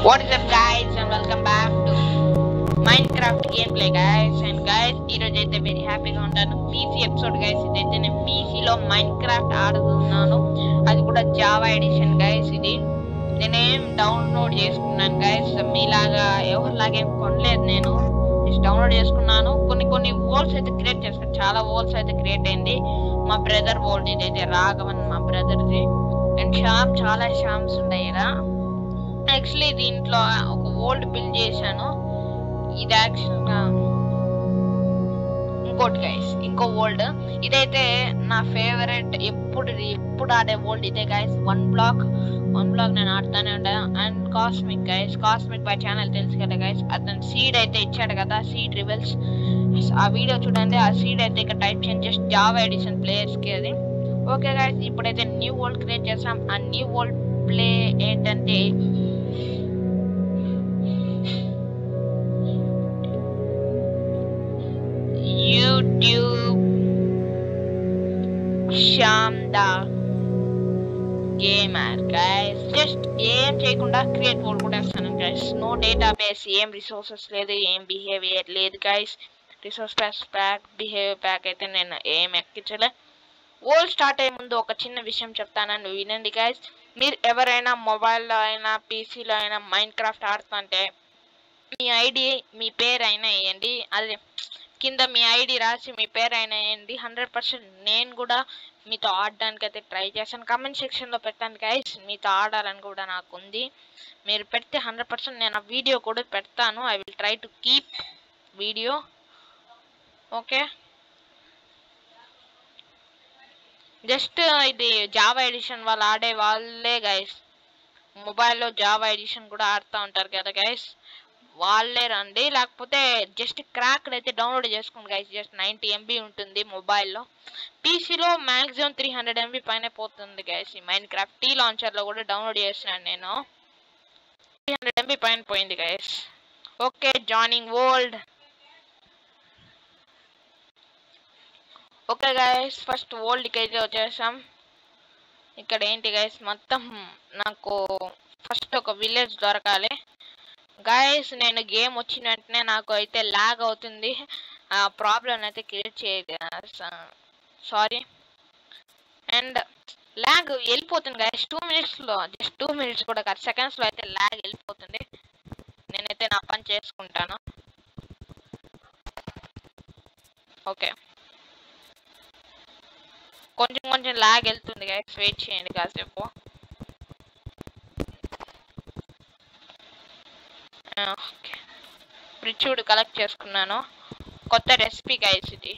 What is up guys and welcome back to Minecraft gameplay guys and guys ఈ రోజు అయితే very హ్యాపీగా ఉంటాను పీసీ ఎపిసోడ్ గైస్ ఇదైతే నేను పీసీలో మైన్క్రాఫ్ట్ ఆడుతున్నాను అది కూడా జావా ఎడిషన్ గైస్ ఇది నేనేం డౌన్లోడ్ చేసుకున్నాను గైస్ మీలాగా ఎవరిలాగా ఏం కొనలేదు నేను జస్ట్ డౌన్లోడ్ చేసుకున్నాను కొన్ని కొన్ని వోల్స్ అయితే క్రియేట్ చేస్తాను చాలా వోల్స్ అయితే క్రియేట్ అయింది మా బ్రదర్ వోల్డ్ ఇదైతే రాఘవన్ మా బ్రదర్ది అండ్ షామ్ చాలా షామ్స్ ఉన్నాయి ఇక్కడ యాక్చువల్లీ దీంట్లో ఒక ఓల్డ్ బిల్డ్ చేశాను ఇది యాక్చువల్గా ఇంకోటి గైస్ ఇంకో ఓల్డ్ ఇదైతే నా ఫేవరెట్ ఎప్పుడు ఎప్పుడు ఆడే ఓల్డ్ ఇదే guys one block one block నేను ఆడుతూనే ఉంటాను and cosmic guys cosmic boy channel తెలుసు కదా గైస్ అతను సీడ్ అయితే ఇచ్చాడు కదా సీడ్ రివెల్స్ ఆ వీడియో చూడండి ఆ సీడ్ అయితే ఇక్కడ టైప్ చేయండి జస్ట్ జావా ఎడిషన్ ప్లేయర్స్కి అది ఓకే గైస్ ఇప్పుడైతే న్యూ వరల్డ్ క్రియేట్ చేస్తాం ఆ న్యూ వరల్డ్ ప్లే ఏంటంటే యూట్యూబ్ శాందా గేమర్ గైస్ జస్ట్ ఏం చేయకుండా క్రియేట్ వరల్డ్ కూడా వేస్తాను గైస్ నో డేటాబేస్ ఏం రిసోర్సెస్ లేదు ఏం బిహేవియర్ లేదు guys resource pack pack behaviour pack అయితే నేను ఏం ఎక్కించలే ఓల్డ్ స్టార్ట్ అయ్యే ముందు ఒక చిన్న విషయం చెప్తానని వినండి గైస్ మీరు ఎవరైనా మొబైల్లో అయినా పీసీలో అయినా మైండ్ క్రాఫ్ట్ ఆడుతుంటే మీ ఐడి మీ పేరు అయినా వేయండి అదే కింద మీ ఐడి రాసి మీ పేరు అయినా వేయండి హండ్రెడ్ పర్సెంట్ నేను కూడా మీతో ఆడడానికి అయితే ట్రై చేస్తాను కామెంట్ సెక్షన్లో పెట్టాను గైస్ మీతో ఆడాలని కూడా నాకు ఉంది మీరు పెడితే హండ్రెడ్ పర్సెంట్ నేను ఆ వీడియో కూడా పెడతాను I will try to keep video okay just ఇది జావా ఎడిషన్ వాళ్ళు ఆడే వాళ్ళే గైస్ మొబైల్లో జావా ఎడిషన్ కూడా ఆడుతూ ఉంటారు కదా గైస్ వాళ్ళే రండి లేకపోతే జస్ట్ క్రాక్డ్ అయితే డౌన్లోడ్ చేసుకోండి గైస్ జస్ట్ నైంటీ ఎంబీ ఉంటుంది మొబైల్లో పీసీలో మ్యాక్సిమం త్రీ హండ్రెడ్ ఎంబీ పైన పోతుంది గైస్ ఈ మైండ్ క్రాఫ్ట్ టీ లాంచర్లో కూడా డౌన్లోడ్ చేసినాను నేను త్రీ హండ్రెడ్ ఎంబీ పైన పోయింది guys okay joining world okay guys first వరల్డ్కి అయితే వచ్చేసాం ఇక్కడ ఏంటి గైస్ మొత్తం నాకు ఫస్ట్ ఒక విలేజ్ దొరకాలి గైస్ నేను గేమ్ వచ్చిన వెంటనే నాకు అయితే లాగ్ అవుతుంది ఆ ప్రాబ్లం అయితే క్రియేట్ చేయదు సారీ అండ్ ల్యాగ్ వెళ్ళిపోతుంది గైస్ టూ మినిట్స్లో జస్ట్ టూ మినిట్స్ కూడా కాదు సెకండ్స్లో అయితే ల్యాగ్ వెళ్ళిపోతుంది నేనైతే నా పని చేసుకుంటాను ఓకే కొంచెం కొంచెం లాగ్ వెళ్తుంది గైస్ వెయిట్ చేయండి కాసేపు ఓకే ప్రిచ్వుడ్ కలెక్ట్ చేసుకున్నాను కొత్త రెసిపీ గైస్ ఇది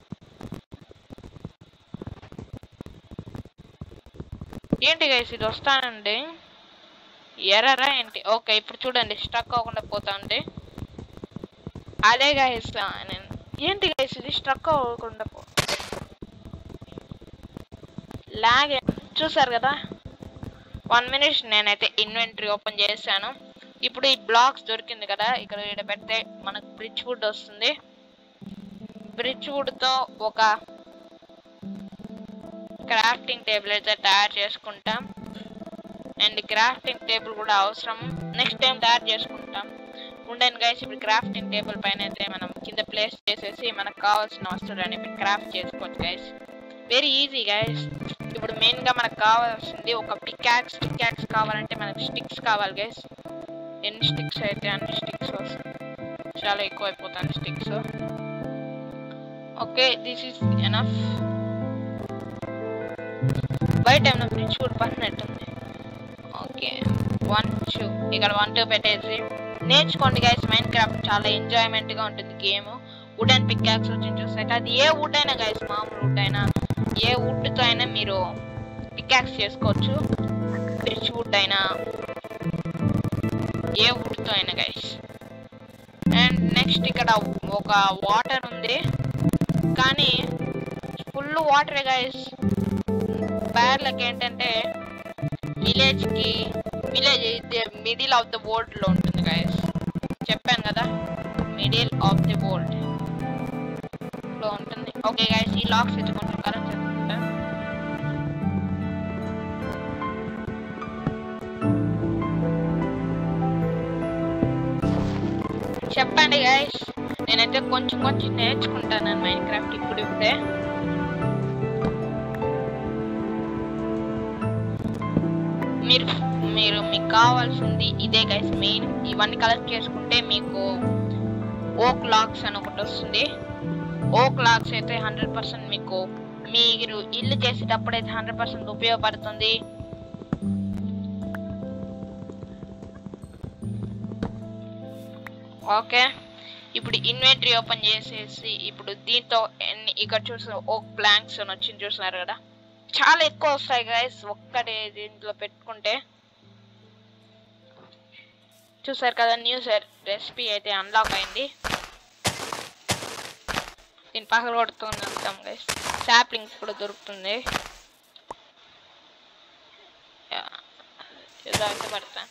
ఏంటి గైస్ ఇది వస్తానండి ఎర్రరా ఏంటి ఓకే ఇప్పుడు చూడండి స్ట్రక్ అవ్వకుండా పోతా ఉంది అదే గైస్ నేను ఏంటి గైస్ ఇది స్ట్రక్ అవ్వకుండా పో లాగ్ చూసారు కదా వన్ మినిట్ నేనైతే ఇన్వెంటరీ ఓపెన్ చేశాను ఇప్పుడు ఈ బ్లాక్స్ దొరికింది కదా ఇక్కడ ఇక్కడ పెడితే మనకు బ్రిడ్జ్ వుడ్ వస్తుంది బ్రిడ్జ్ వుడ్తో ఒక క్రాఫ్టింగ్ టేబుల్ అయితే తయారు చేసుకుంటాం అండ్ క్రాఫ్టింగ్ టేబుల్ కూడా అవసరం నెక్స్ట్ టైం తయారు చేసుకుంటాం ఉండండి గైస్ ఇప్పుడు క్రాఫ్టింగ్ టేబుల్ పైన అయితే మనం కింద ప్లేస్ చేసేసి మనకు కావాల్సిన వస్తువులని క్రాఫ్ట్ చేసుకోవచ్చు గైస్ వెరీ ఈజీ గైస్ ఇప్పుడు మెయిన్గా మనకు కావాల్సింది ఒక పికాక్స్ పికాక్స్ కావాలంటే మనకు స్టిక్స్ కావాలి గైస్ ఎన్ని స్టిక్స్ అయితే అన్ని స్టిక్స్ వస్తాయి చాలా ఎక్కువ అయిపోతాయి sticks okay this is enough బయట ఏమైనా బ్రిడ్జ్ కూడా పడినట్టుంది ఓకే వన్ టూ ఇక్కడ వన్ టూ పెట్టేసి నేర్చుకోండి గైస్ మైండ్ క్రాఫ్ట్ చాలా ఎంజాయ్మెంట్గా ఉంటుంది గేమ్ వుడ్ అండ్ పికాక్స్ వచ్చి చూసాక అది ఏ వుడ్ అయినా గైస్ మామూలు వుడ్ అయినా ఏ వుడ్తో అయినా మీరు పికాక్స్ చేసుకోవచ్చు బ్రిడ్జ్ వుడ్ అయినా ఏ వుడ్తో అయినా గైస్ అండ్ నెక్స్ట్ ఇక్కడ ఒక వాటర్ ఉంది కానీ ఫుల్ వాటరే గైస్ బ్యార్లకి ఏంటంటే విలేజ్కి విలేజ్ మిడిల్ ఆఫ్ ద వరల్డ్లో ఉంటుంది గైస్ చెప్పాను కదా మిడిల్ ఆఫ్ ది వరల్డ్ లో ఉంటుంది ఓకే గైస్ ఈ లాక్స్ అయితే కొంచెం కరెక్ట్ చేసుకుంటా చెప్పండి గైస్ నేనైతే కొంచెం కొంచెం నేర్చుకుంటాను మైండ్ క్రాఫ్ట్ ఇప్పుడు ఇప్పుడే మీరు మీరు మీకు కావాల్సింది ఇదే గైస్ మెయిన్ ఇవన్నీ కలెక్ట్ చేసుకుంటే మీకు ఓక్ లాక్స్ అని ఒకటి వస్తుంది ఓక్ లాక్స్ అయితే హండ్రెడ్ పర్సెంట్ మీకు మీరు ఇల్లు చేసేటప్పుడు అయితే హండ్రెడ్ పర్సెంట్ ఉపయోగపడుతుంది ఓకే ఇప్పుడు ఇన్వెంటరీ ఓపెన్ చేసేసి ఇప్పుడు దీంతో ఎన్ని ఇక్కడ చూసిన ఓక్ ప్లాంక్స్ అని వచ్చింది చూస్తున్నారు కదా చాలా ఎక్కువ వస్తాయి గైస్ ఒక్కటే దీంట్లో పెట్టుకుంటే చూసారు కదా న్యూ రెసిపీ అయితే అన్లాక్ అయింది దీని పక్కన కొడుతుంటాం గైస్ సాప్లింగ్స్ కూడా దొరుకుతుంది యా. ఏదో అయితే పడతాను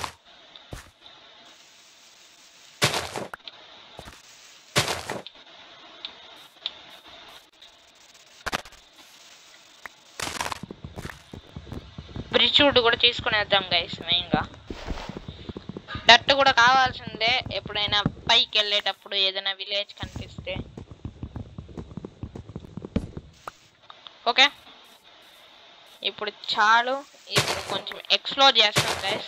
బ్రిడ్జ్ వుడ్ కూడా తీసుకునేద్దాం గైస్ మెయిన్గా డట్టు కూడా కావాల్సిందే ఎప్పుడైనా పైకి వెళ్ళేటప్పుడు ఏదైనా విలేజ్ కనిపిస్తే ఓకే ఇప్పుడు చాలు ఇప్పుడు కొంచెం ఎక్స్ప్లోర్ చేస్తాం గైస్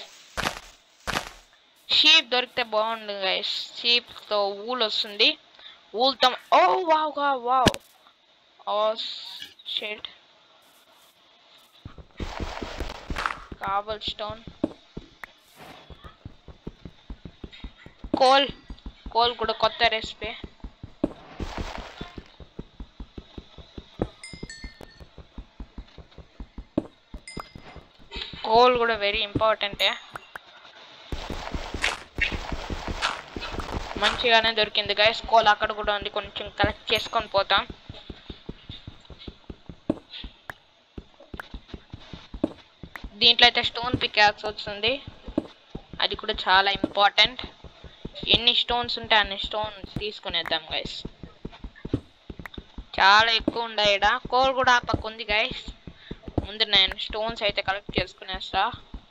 షీప్ దొరికితే బాగుండు గైస్ షీప్తో ఊల్ వస్తుంది ఊల్తో ఓ వావ్ గా వావ్ ఓ షెడ్ కాబల్ స్టోన్ కోల్ కోల్ కూడా కొత్త రెసిపీ కోల్ కూడా వెరీ ఇంపార్టెంటే మంచిగానే దొరికింది గైస్ కోల్ అక్కడ కూడా ఉంది కొంచెం కలెక్ట్ చేసుకొని పోతాం దీంట్లో అయితే స్టోన్ పికాక్స్ వస్తుంది అది కూడా చాలా ఇంపార్టెంట్ ఎన్ని స్టోన్స్ ఉంటే అన్ని స్టోన్ తీసుకునేద్దాం గైస్ చాలా ఎక్కువ ఉన్నాయి ఈడ కోల్ కూడా ఆ పక్క ఉంది గైస్ ముందు నేను స్టోన్స్ అయితే కలెక్ట్ చేసుకునేస్తా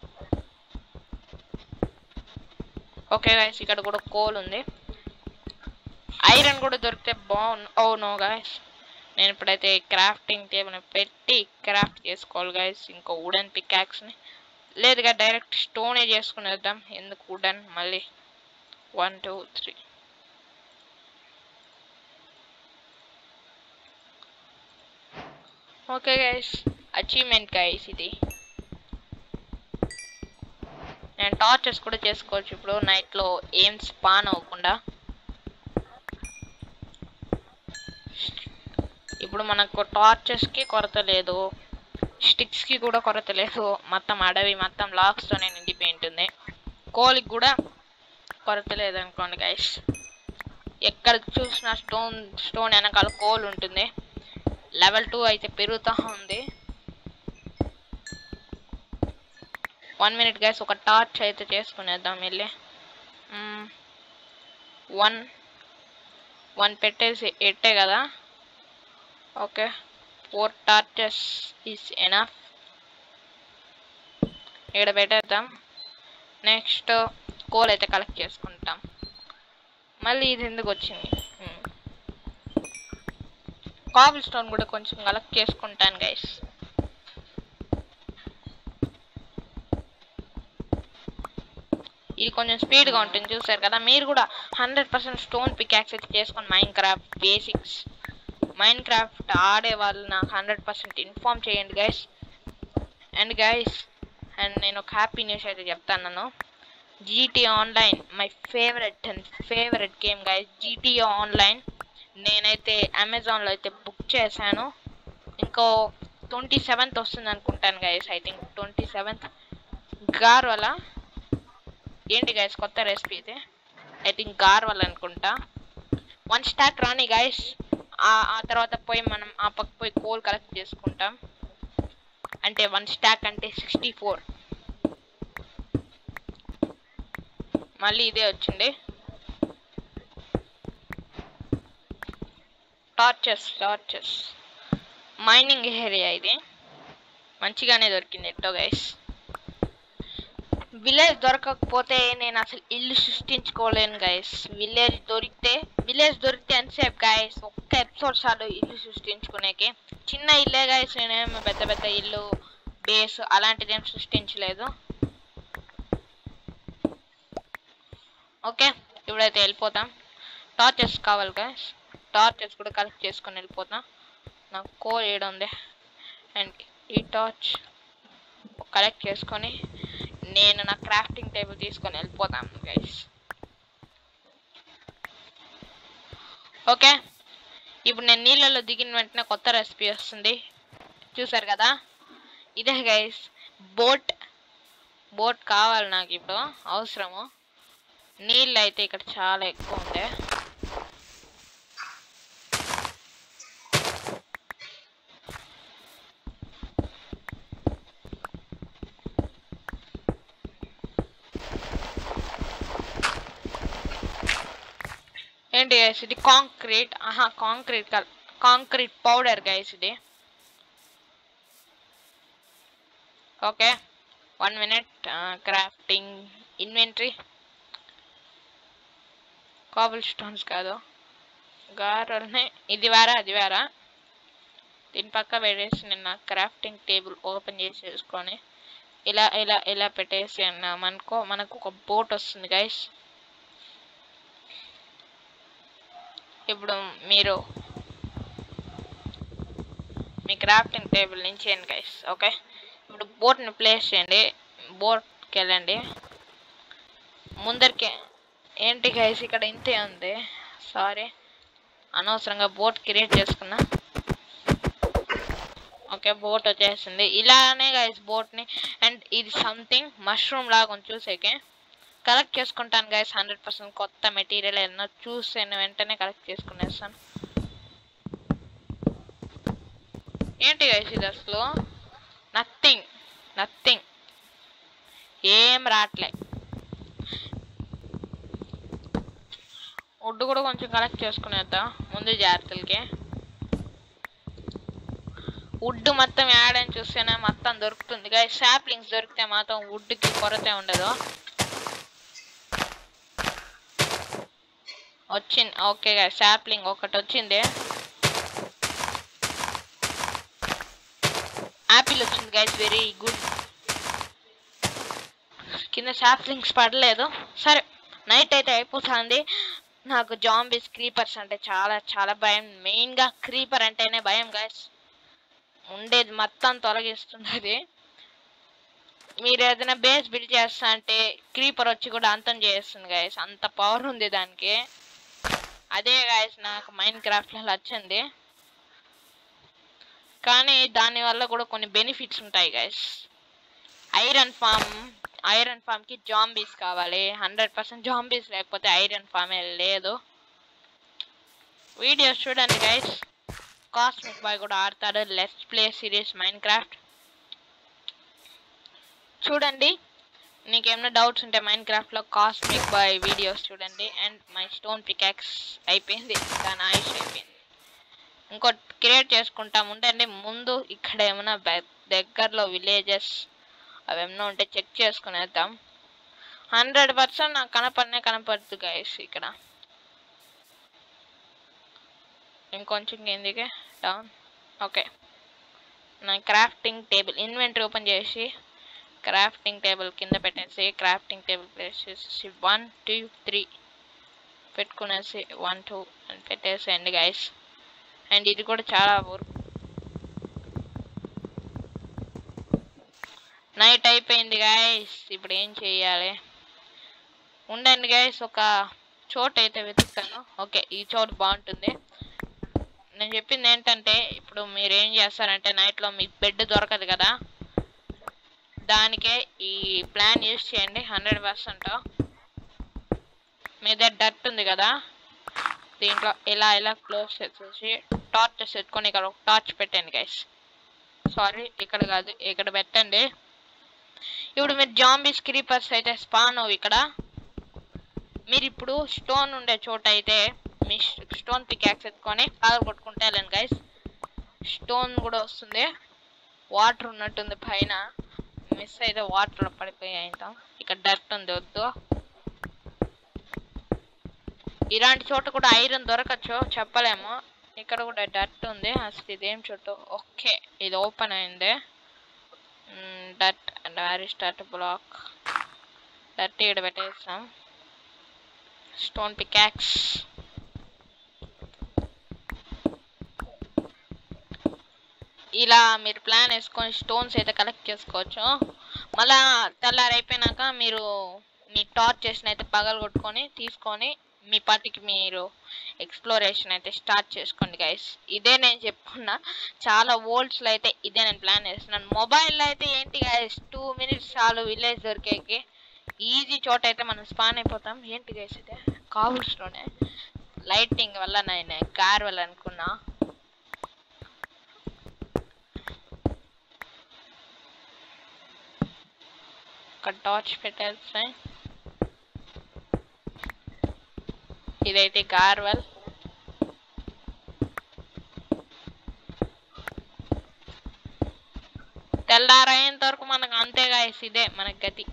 ఓకే గైస్ ఇక్కడ కూడా కోల్ ఉంది ఐరన్ కూడా దొరికితే బాగుంది ఓ నో గైస్ నేను ఇప్పుడైతే క్రాఫ్టింగ్ టేబుల్ పెట్టి క్రాఫ్ట్ చేసుకోవాలి గైస్ ఇంకో వుడెన్ పికాక్స్ని లేదుగా డైరెక్ట్ స్టోనే చేసుకునేద్దాం ఎందుకు వుడెన్ మళ్ళీ one two three okay guys achievement guys ఇది నేను టార్చర్స్ కూడా చేసుకోవచ్చు ఇప్పుడు నైట్లో ఏం స్పాన్ అవ్వకుండా ఇప్పుడు మనకు టార్చెస్కి కొరత లేదు స్టిక్స్కి కూడా కొరత లేదు మొత్తం అడవి మొత్తం లాక్స్తోనే నిండిపోయి ఉంటుంది కోలికి కూడా కొరత లేదు అనుకోండి గైస్ ఎక్కడ చూసినా స్టోన్ స్టోన్ వెనకాల కోల్ ఉంటుంది లెవెల్ టూ అయితే పెరుగుతూ ఉంది వన్ మినిట్ గైస్ ఒక టార్చ్ అయితే చేసుకునేద్దాం వెళ్ళి వన్ వన్ పెట్టేసి ఎట్టే కదా okay four torches is enough ఇక్కడ పెట్టేద్దాం నెక్స్ట్ కోల్ అయితే కలెక్ట్ చేసుకుంటాం మళ్ళీ ఇది ఎందుకు వచ్చింది కాబుల్ స్టోన్ కూడా కొంచెం కలెక్ట్ చేసుకుంటాను గైస్ ఇది కొంచెం స్పీడ్గా ఉంటుంది చూసారు కదా మీరు కూడా హండ్రెడ్ పర్సెంట్ స్టోన్ పికాక్స్ అయితే చేసుకొని Minecraft basics Minecraft ఆడే వాళ్ళు నాకు హండ్రెడ్ పర్సెంట్ ఇన్ఫామ్ చేయండి గైస్ అండ్ గైస్ అండ్ నేను ఒక హ్యాపీ న్యూస్ అయితే చెప్తాను GT online my favourite and favourite game guys GTA online నేనైతే అమెజాన్లో అయితే బుక్ చేశాను ఇంకో ట్వంటీ సెవెంత్ వస్తుంది అనుకుంటాను guys I think twenty seventh గార్ వల్ల ఏంటి గైస్ కొత్త రెసిపీ ఇది ఐ థింక్ గార్ వల్ల అనుకుంటా వన్ స్టాక్ రాని గైస్ ఆ తర్వాత పోయి మనం ఆ పక్క పోయి కోల్ కలెక్ట్ చేసుకుంటాం అంటే వన్ స్టాక్ అంటే సిక్స్టీ ఫోర్ మళ్ళీ ఇదే వచ్చింది టార్చెస్ టార్చెస్ మైనింగ్ ఏరియా ఇది మంచిగానే దొరికింది ఎట్టో గైస్ విలేజ్ దొరకకపోతే నేను అసలు ఇల్లు సృష్టించుకోలేను గైస్ విలేజ్ దొరికితే విలేజ్ దొరికితే ఎంతసేపు గైస్ ఒక్క ఎపిసోడ్ చాలు ఇల్లు సృష్టించుకునేకి చిన్న ఇల్లే గైస్ నేనేం పెద్ద పెద్ద ఇల్లు బేస్ అలాంటిది ఏం సృష్టించలేదు ఓకే ఇప్పుడైతే వెళ్ళిపోతాం టార్చెస్ కావాలి గైస్ టార్చెస్ కూడా కలెక్ట్ చేసుకొని వెళ్ళిపోతాం నాకు కోల్ ఏడు ఉంది అండ్ ఈ టార్చ్ కలెక్ట్ చేసుకొని నేను నా క్రాఫ్టింగ్ టేబుల్ తీసుకొని వెళ్ళిపోతాను గైస్ ఓకే ఇప్పుడు నేను నీళ్ళలో దిగిన వెంటనే కొత్త రెసిపీ వస్తుంది చూసారు కదా ఇదే గైస్ బోట్ బోట్ కావాలి నాకు ఇప్పుడు అవసరము నీళ్ళు అయితే ఇక్కడ చాలా ఎక్కువ ఉండే ఏంటి గైస్ ఇది కాంక్రీట్ ఆహా కాంక్రీట్ కాంక్రీట్ పౌడర్ గైస్ ఇది okay one minute crafting inventory cobblestones కాదు గారెల్ని ఇది వేరా అది వేరా దీని పక్క పెట్టేసి నేను నా క్రాఫ్టింగ్ టేబుల్ ఓపెన్ చేసేసుకొని ఇలా ఇలా ఇలా పెట్టేసి అన్నామనుకో మనకు ఒక బోట్ వస్తుంది గైస్ ఇప్పుడు మీరు మీ క్రాఫ్టింగ్ టేబుల్ నుంచి చేయండి గైస్ ఓకే ఇప్పుడు బోట్ని ప్లేస్ చేయండి బోట్కి వెళ్ళండి ముందరికి ఏంటి గైస్ ఇక్కడ ఇంతే ఉంది సారీ అనవసరంగా బోట్ క్రియేట్ చేసుకున్నా ఓకే బోట్ వచ్చేసింది ఇలానే గైస్ బోట్ని అండ్ ఇది సంథింగ్ మష్రూమ్ లాగా ఉంది చూసేకే కలెక్ట్ చేసుకుంటాను గైస్ హండ్రెడ్ పర్సెంట్ కొత్త మెటీరియల్ ఏదైనా చూసాను వెంటనే కలెక్ట్ చేసుకునేస్తాను ఏంటి గైస్ ఇది అసలు నథింగ్ నథింగ్ ఏం రావట్లే వుడ్ కూడా కొంచెం కలెక్ట్ చేసుకునేద్దాం ముందు జాగ్రత్తలకి వుడ్ మొత్తం యాడ్ అని చూస్తేనే మొత్తం దొరుకుతుంది గైస్ సాప్లింగ్స్ దొరికితే మాత్రం వుడ్కి కొరతే ఉండదు వచ్చింది ఓకే గైస్ సాప్లింగ్ ఒకటి వచ్చింది యాపిల్ వచ్చింది గైస్ వెరీ గుడ్ కింద సాప్లింగ్స్ పడలేదు సరే నైట్ అయితే అయిపోతుంది నాకు జాంబీస్ క్రీపర్స్ అంటే చాలా చాలా భయం మెయిన్గా క్రీపర్ అంటేనే భయం గైస్ ఉండేది మొత్తం తొలగిస్తుంది మీరు ఏదైనా బేస్ బిల్డ్ చేస్తా అంటే క్రీపర్ వచ్చి కూడా అంతం చేస్తుంది గైస్ అంత పవర్ ఉంది దానికి అదే గైస్ నాకు మైండ్ క్రాఫ్ట్లో వచ్చింది కానీ దానివల్ల కూడా కొన్ని బెనిఫిట్స్ ఉంటాయి గైస్ ఐరన్ ఫామ్ ఐరన్ ఫామ్కి జాంబీస్ కావాలి హండ్రెడ్ పర్సెంట్ జాంబీస్ లేకపోతే ఐరన్ ఫామే లేదు వీడియోస్ చూడండి గైస్ కాస్మిక్ బాయ్ కూడా ఆడతాడు let's play series Minecraft చూడండి నీకేమైనా డౌట్స్ ఉంటే మైండ్ క్రాఫ్ట్లో కాస్మిక్ బాయ్ వీడియోస్ చూడండి అండ్ మై స్టోన్ పికాక్స్ అయిపోయింది దాని ఆయుష్ అయిపోయింది ఇంకోటి క్రియేట్ చేసుకుంటాం ఉండండి ముందు ఇక్కడ ఏమైనా బె- దగ్గరలో విలేజెస్ అవి ఏమైనా ఉంటే చెక్ చేసుకునేద్దాం హండ్రెడ్ పర్సెంట్ నాకు కనపడనే కనపడుతుంది గైస్ ఇక్కడ ఇంకొంచెం కిందికి డౌన్ ఓకే నా క్రాఫ్టింగ్ టేబుల్ ఇన్వెంటరీ ఓపెన్ చేసి క్రాఫ్టింగ్ టేబుల్ కింద పెట్టేసి క్రాఫ్టింగ్ టేబుల్ ప్లేస్ చేసేసి వన్ టూ త్రీ పెట్టుకునేసి వన్ టూ అని పెట్టేసేయండి గైస్ అండ్ ఇది కూడా చాలా వర్క్ నైట్ అయిపోయింది గాయస్ ఇప్పుడు ఏం చేయాలి ఉండండి గాయస్ ఒక చోటు అయితే వెతుకుతాను ఓకే ఈ చోటు బాగుంటుంది నేను చెప్పింది ఏంటంటే ఇప్పుడు మీరు ఏం చేస్తారంటే నైట్లో మీకు బెడ్ దొరకదు కదా దానికే ఈ ప్లాన్ యూస్ చేయండి హండ్రెడ్ పర్సెంట్ మీ దగ్గర డట్ ఉంది కదా దీంట్లో ఇలా ఇలా క్లోజ్ చేసేసి టార్చ్ పెట్టుకొని ఇక్కడ ఒక టార్చ్ పెట్టండి గైస్ సారీ ఇక్కడ కాదు ఇక్కడ పెట్టండి ఇప్పుడు మీరు జాంబీస్ క్రీపర్స్ అయితే స్పాన్ అవ్వు ఇక్కడ మీరు ఇప్పుడు స్టోన్ ఉండే చోట అయితే మీ స్టోన్ పికాక్స్ ఎత్తుకొని పగలు కొట్టుకుంటే వెళ్ళండి గైస్ స్టోన్ కూడా వస్తుంది వాటర్ ఉన్నట్టుంది పైన మిస్ అయితే వాటర్ పడిపోయాయి ఇంత ఇక్కడ డర్ట్ ఉంది వద్దు ఇలాంటి చోట కూడా ఐరన్ దొరకచ్చు చెప్పలేము ఇక్కడ కూడా డర్ట్ ఉంది అసలు ఇదేం చోటు ఓకే ఇది ఓపెన్ అయింది డట్ అండ్ వారిస్ డట్ బ్లాక్ డట్ ఇక్కడ పెట్టేస్తాం స్టోన్ పికాక్స్ ఇలా మీరు ప్లాన్ వేసుకొని స్టోన్స్ అయితే కలెక్ట్ చేసుకోవచ్చు మళ్ళా తెల్లారి అయిపోయినాక మీరు మీ టార్చ్ చేసిన అయితే పగలు కొట్టుకొని తీసుకొని మీ పాటికి మీరు ఎక్స్ప్లోరేషన్ అయితే స్టార్ట్ చేసుకోండి గైస్ ఇదే నేను చెప్పుకున్నా చాలా వోల్డ్స్లో అయితే ఇదే నేను ప్లాన్ చేస్తున్నాను మొబైల్లో అయితే ఏంటి గైస్ టూ మినిట్స్ చాలు విలేజ్ దొరికేకి ఈజీ చోట అయితే మనం స్పాన్ అయిపోతాం ఏంటి గైస్ ఇదే కాబుల్ స్టోనే లైటింగ్ వల్ల నేను కార్ వల్ల అనుకున్నా ఒక టార్చ్ పెట్టేస్తాయి ఇదైతే గార్వెల్ తెల్లారయ్యేంత వరకు మనకు అంతే గాయస్ ఇదే మనకి గతి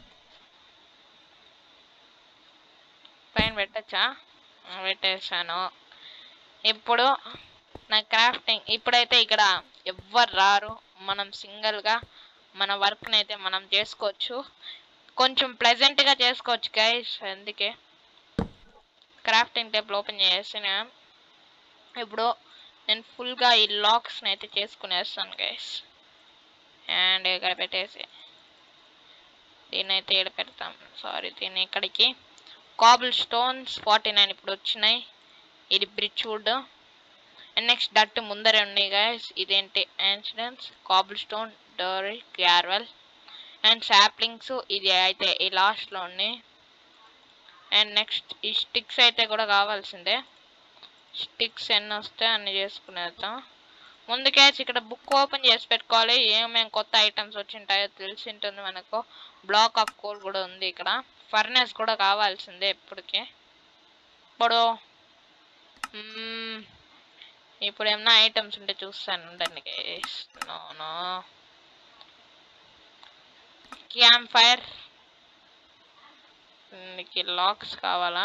పైన పెట్టచ్చా పెట్టేసాను ఇప్పుడు నా క్రాఫ్టింగ్ ఇప్పుడైతే ఇక్కడ ఎవ్వరు రారు మనం సింగిల్గా మన వర్క్ని అయితే మనం చేసుకోవచ్చు కొంచెం ప్లెజెంట్గా చేసుకోవచ్చు గైస్ అందుకే క్రాఫ్టింగ్ టేబుల్ ఓపెన్ చేసిన ఇప్పుడు నేను ఫుల్గా ఈ లాక్స్ని అయితే చేసుకునేస్తాను గైస్ అండ్ ఇక్కడ పెట్టేసి దీన్ని అయితే ఇక్కడ పెడతాం సారీ దీన్ని ఇక్కడికి కాబుల్ స్టోన్స్ ఫార్టీ నైన్ ఇప్పుడు వచ్చినాయి ఇది బ్రిడ్జ్ వుడ్ అండ్ నెక్స్ట్ డట్ ముందరే ఉన్నాయి గైస్ ఇదేంటి యాన్సిడెంట్స్ కాబుల్ స్టోన్ డోరీ గ్యార్వెల్ అండ్ సాప్లింగ్స్ ఇది అయితే ఈ లాస్ట్లో ఉన్నాయి అండ్ నెక్స్ట్ ఈ స్టిక్స్ అయితే కూడా కావాల్సిందే స్టిక్స్ ఎన్ని వస్తే అన్ని చేసుకునేద్దాం ముందుకే ఇక్కడ బుక్ ఓపెన్ చేసి పెట్టుకోవాలి ఏమేమి కొత్త ఐటమ్స్ వచ్చింటాయో తెలిసి ఉంటుంది మనకు బ్లాక్ ఆఫ్ కోల్ కూడా ఉంది ఇక్కడ ఫర్నెస్ కూడా కావాల్సిందే ఇప్పటికే ఇప్పుడు మ్మ్, ఇప్పుడు ఏమన్నా ఐటమ్స్ ఉంటే చూస్తాను ఉండండి నో క్యాంప్ ఫైర్ దీనికి లాక్స్ కావాలా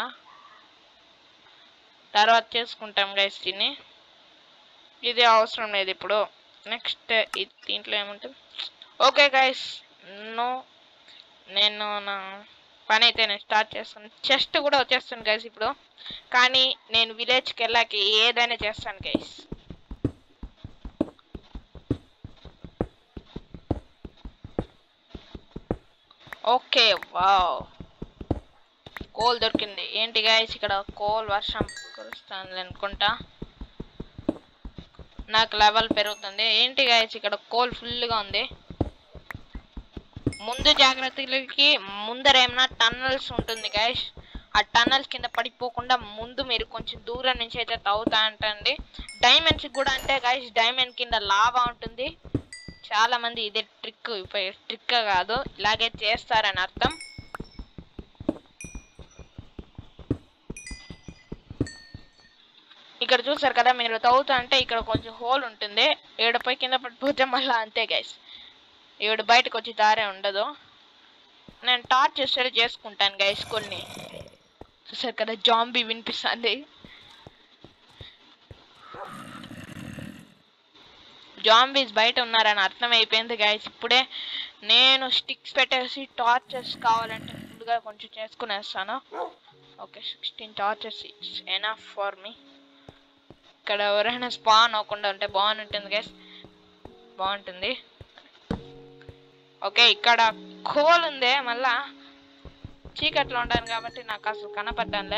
తర్వాత చేసుకుంటాం గైస్ దీన్ని ఇది అవసరం లేదు ఇప్పుడు నెక్స్ట్ ఇది దీంట్లో ఏముంటుంది ఓకే గైస్ నో నేను నా పని అయితే నేను స్టార్ట్ చేస్తాను చెస్ట్ కూడా వచ్చేస్తాను గైస్ ఇప్పుడు కానీ నేను విలేజ్కి వెళ్ళాక ఏదైనా చేస్తాను గైస్ ఓకే వావ్ కోల్ దొరికింది ఏంటి గాయస్ ఇక్కడ కోల్ వర్షం కురుస్తుంది అనుకుంటా నాకు లెవెల్ పెరుగుతుంది ఏంటి గాయస్ ఇక్కడ కోల్ ఫుల్గా ఉంది ముందు జాగ్రత్తలకి ముందర ఏమైనా టన్నల్స్ ఉంటుంది గాయస్ ఆ టన్నల్స్ కింద పడిపోకుండా ముందు మీరు కొంచెం దూరం నుంచి అయితే తవ్వుతా అంటండి డైమండ్స్ కూడా అంటే గాయస్ డైమండ్ కింద లావా ఉంటుంది చాలా మంది ఇదే ట్రిక్ ట్రిక్ కాదు ఇలాగే చేస్తారని అర్థం ఇక్కడ చూసారు కదా మీరు తవ్వుతా అంటే ఇక్కడ కొంచెం హోల్ ఉంటుంది ఏడుపై కింద పడిపోతే మళ్ళీ అంతే గైస్ ఏడు బయటకు వచ్చి దారే ఉండదు నేను టార్చ్ చేస్తే చేసుకుంటాను గైస్ కొన్ని చూసారు కదా జాంబీ వినిపిస్తుంది జాంబీస్ బయట ఉన్నారని అర్థమైపోయింది గైస్ ఇప్పుడే నేను స్టిక్స్ పెట్టేసి టార్చెస్ కావాలంటే ఫుల్గా కొంచెం చేసుకునేస్తాను okay sixteen torches it's enough for me ఇక్కడ ఎవరైనా స్పాన్ అవ్వకుండా ఉంటే బాగుంటుంది గైస్ బాగుంటుంది ఓకే ఇక్కడ కోల్ ఉంది మళ్ళా చీకట్లో ఉంటాను కాబట్టి నాకు అసలు కనపడ్డానులే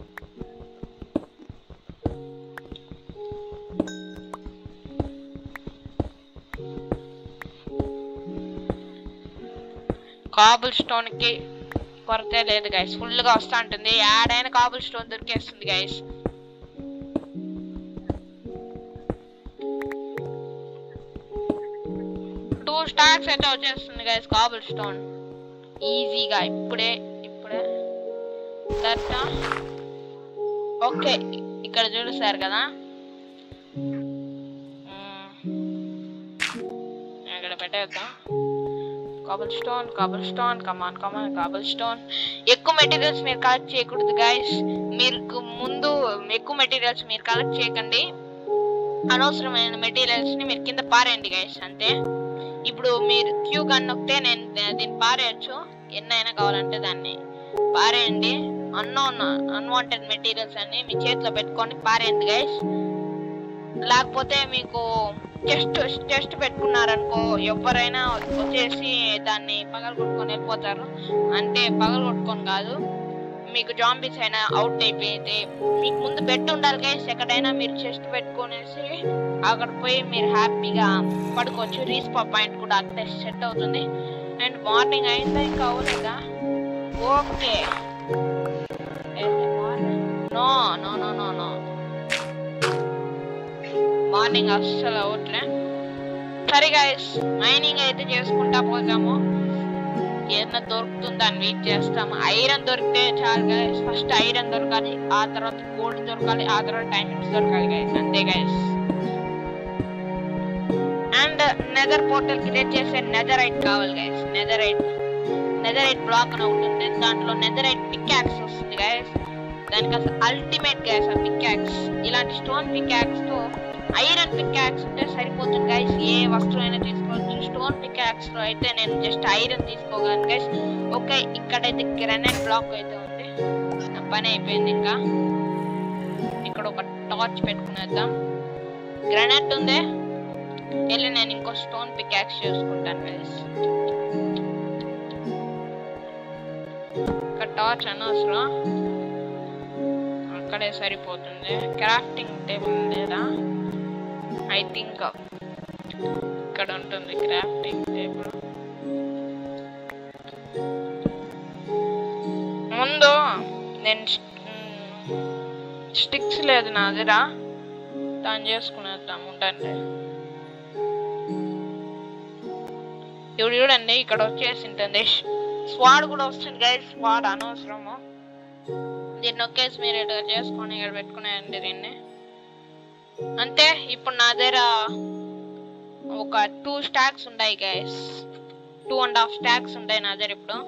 కాబుల్ స్టోన్ కి కొరతే లేదు గైస్ ఫుల్ గా వస్తా ఉంటుంది యాడైనా కాబుల్ స్టోన్ దొరికేస్తుంది గైస్ టూ స్టాక్స్ అయితే వచ్చేస్తుంది గైస్ కాబుల్ స్టోన్ ఈజీగా ఇప్పుడే ఇప్పుడే దట్ ఓకే ఇక్కడ చూపిస్తారు కదా మ్మ్. ఇక్కడ పెట్టేద్దాం cobblestone cobblestone come on come on cobblestone ఎక్కువ మెటీరియల్స్ మీరు కలెక్ట్ చేయకూడదు గైస్ మీరు ముందు ఎక్కువ మెటీరియల్స్ మీరు కలెక్ట్ చేయకండి అనవసరమైన మెటీరియల్స్ ని మీరు కింద పారేయండి గైస్ అంతే ఇప్పుడు మీరు క్యూ గన్ నొక్కితే నేను ద- దీన్ని పారేయచ్చు ఎన్నైనా కావాలంటే దాన్ని పారేయండి అన్నోన్ అన్వాంటెడ్ మెటీరియల్స్ అన్ని మీ చేతిలో పెట్టుకొని పారేయండి గైస్ లేకపోతే మీకు చెస్ట్ చెస్ట్ పెట్టుకున్నారనుకో ఎవరైనా వచ్చేసి దాన్ని పగలు కొట్టుకొని వెళ్ళిపోతారు అంటే పగలు కొట్టుకొని కాదు మీకు జాంబీస్ అయినా అవుట్ అయిపోయితే మీకు ముందు బెడ్ ఉండాలి గైస్ ఎక్కడైనా మీరు చెస్ట్ పెట్టుకునేసి అక్కడ పోయి మీరు హ్యాపీగా పడుకోవచ్చు రీస్పా పాయింట్ కూడా అక్కడే సెట్ అవుతుంది అండ్ మార్నింగ్ అయిందా ఇంకా అవ్వలేదా okay no no no no no morning అస్సలు అవ్వట్లే సరే గైస్ మైనింగ్ అయితే చేసుకుంటా పోతాము ఏదైనా దొరుకుతుందా అని వెయిట్ చేస్తాము ఐరన్ దొరికితే చాలు గైస్ ఫస్ట్ ఐరన్ దొరకాలి ఆ తర్వాత గోల్డ్ దొరకాలి ఆ తర్వాత డైమండ్స్ దొరకాలి గైస్ అంతే guys and nether portal create చేసే నెదరైట్ కావాలి గైస్ నెదరైట్ నెదరైట్ బ్లాక్ అని ఒకటి ఉంది దాంట్లో నెదరైట్ పిక్యాక్స్ వస్తుంది గైస్ దానికి అసలు అల్టిమేట్ గైస్ ఆ పిక్యాక్స్ ఇలాంటి స్టోన్ పిక్యాక్స్ తో ఐరన్ పిక్యాక్స్ ఉంటే సరిపోతుంది గైస్ ఏ వస్తువైనా తీసుకోవచ్చు స్టోన్ పిక్యాక్స్ లో అయితే నేను జస్ట్ ఐరన్ తీసుకోగలను గైస్ ఓకే ఇక్కడైతే గ్రానైట్ బ్లాక్ అయితే ఉంది నా పని అయిపోయింది ఇంకా ఇక్కడ ఒక టార్చ్ పెట్టుకునేద్దాం గ్రానైట్ ఉందే వెళ్ళి నేను ఇంకో స్టోన్ పిక్యాక్స్ చేసుకుంటాను గైస్ ఇక్కడ టార్చ్ అనవసరం అక్కడే సరిపోతుంది క్రాఫ్టింగ్ టేబుల్ లేదా ఐ థింక్ ఇక్కడ ఉంటుంది క్రాఫ్టింగ్ టేబుల్ ముందు నేను స్టిక్స్ లేదు నా దగ్గర దాన్ని చేసుకునేద్దాం ఉండండి ఇప్పుడు చూడండి ఇక్కడ వచ్చేసి ఉంటుంది స్వాడ్ కూడా వస్తుంది గైస్ స్వాడ్ అనవసరము దీన్ని నొక్కేసి మీరు ఇట్లా చేసుకొని ఇక్కడ పెట్టుకునేయండి దీన్ని అంతే ఇప్పుడు నా దగ్గర ఒక టూ స్టాక్స్ ఉన్నాయి guys two and half stacks ఉంటాయి నా దగ్గర ఇప్పుడు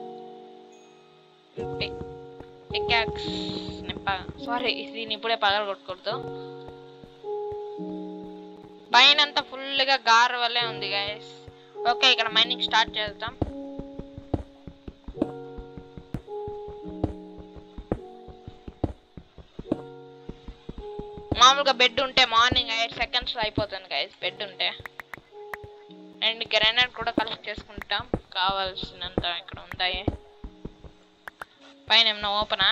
పికాక్స్ సారీ దీన్ని ఇప్పుడే పగల కొట్టకూడదు పైన అంతా ఫుల్గా గార్ వల్లే ఉంది గైస్ ఓకే ఇక్కడ మైనింగ్ స్టార్ట్ చేద్దాం మామూలుగా బెడ్ ఉంటే మార్నింగ్ ఎయిట్ సెకండ్స్ అయిపోతుంది గైస్ బెడ్ ఉంటే అండ్ గ్రానైట్ కూడా కలెక్ట్ చేసుకుంటాం కావాల్సినంత ఇక్కడ ఉంటాయి పైన ఏమన్నా ఓపెనా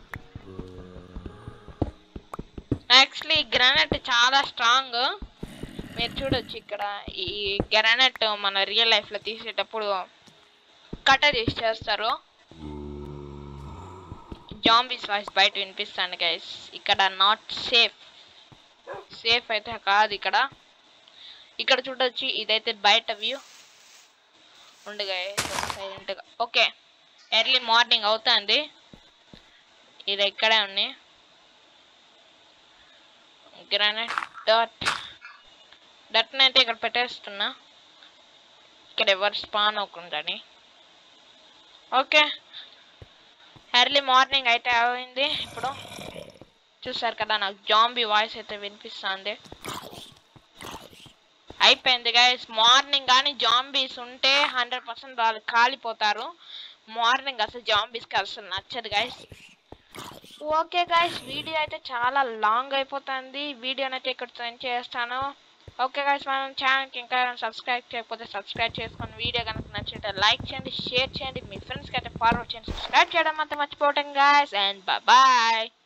యాక్చువల్లీ గ్రానైట్ చాలా స్ట్రాంగ్ మీరు చూడొచ్చు ఇక్కడ ఈ గ్రానైట్ మన రియల్ లైఫ్లో తీసేటప్పుడు కట్ట చేసి చేస్తారు జాంబీస్ వాయిస్ బయట వినిపిస్తాను గైస్ ఇక్కడ నాట్ సేఫ్ సేఫ్ అయితే కాదు ఇక్కడ ఇక్కడ చూడొచ్చు ఇదైతే బయట వ్యూ ఉండు గైస్ సైలెంట్గా ఓకే ఎర్లీ మార్నింగ్ అవుతుంది ఇది ఇక్కడే ఉంది గ్రానైట్ డాట్ డట్ని అయితే ఇక్కడ పెట్టేస్తున్నా ఇక్కడ ఎవరు స్పాన్ అవ్వకుండాని ఓకే ఎర్లీ మార్నింగ్ అయితే అయింది ఇప్పుడు చూసారు కదా నాకు జాంబీ వాయిస్ అయితే వినిపిస్తుంది అయిపోయింది గైస్ మార్నింగ్ కానీ జాంబీస్ ఉంటే హండ్రెడ్ పర్సెంట్ వాళ్ళు కాలిపోతారు మార్నింగ్ అసలు జాంబీస్కి అసలు నచ్చదు గైస్ ఓకే గైస్ వీడియో అయితే చాలా లాంగ్ అయిపోతుంది వీడియోని అయితే ఇక్కడ సెండ్ చేస్తాను ఓకే గైస్ మనం ఛానల్కి ఇంకా సబ్స్క్రైబ్ చేయకపోతే సబ్స్క్రైబ్ చేసుకొని వీడియో కనుక నచ్చితే లైక్ చేయండి షేర్ చేయండి మీ ఫ్రెండ్స్కి అయితే ఫార్వర్డ్ చేయండి సబ్స్క్రైబ్ చేయడం అంతా మర్చిపోవటం గైస్ అండ్ బాయ్